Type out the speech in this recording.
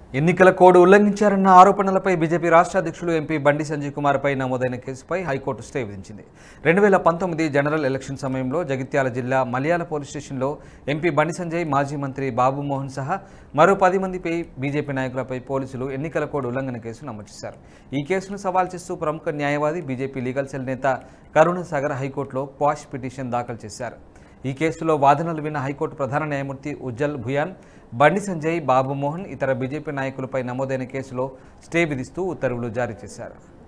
ఎన్నికల కోడ్ ఉల్లంఘించారన్న ఆరోపణలపై బీజేపీ రాష్ట్ర అధ్యక్షులు ఎంపీ బండి సంజయ్ కుమార్పై నమోదైన కేసుపై హైకోర్టు స్టే విధించింది రెండు వేల పంతొమ్మిది జనరల్ ఎలక్షన్ సమయంలో జగిత్యాల జిల్లా మలయాళ పోలీస్ స్టేషన్లో ఎంపీ బండి సంజయ్ మాజీ మంత్రి బాబు మోహన్ సహా మరో పది మందిపై బీజేపీ నాయకులపై పోలీసులు ఎన్నికల కోడ్ ఉల్లంఘన కేసు నమోదు చేశారు ఈ కేసును సవాల్ చేస్తూ ప్రముఖ న్యాయవాది బీజేపీ లీగల్ సెల్ నేత కరుణ సాగర్ హైకోర్టులో పాష్ పిటిషన్ దాఖలు చేశారు ఈ కేసులో వాదనలు విన్న హైకోర్టు ప్రధాన న్యాయమూర్తి ఉజ్జల్ భుయాన్ బండి సంజయ్ బాబు మోహన్ ఇతర బీజేపీ నాయకులపై నమోదైన కేసులో స్టే విధిస్తూ ఉత్తర్వులు జారీ చేశారు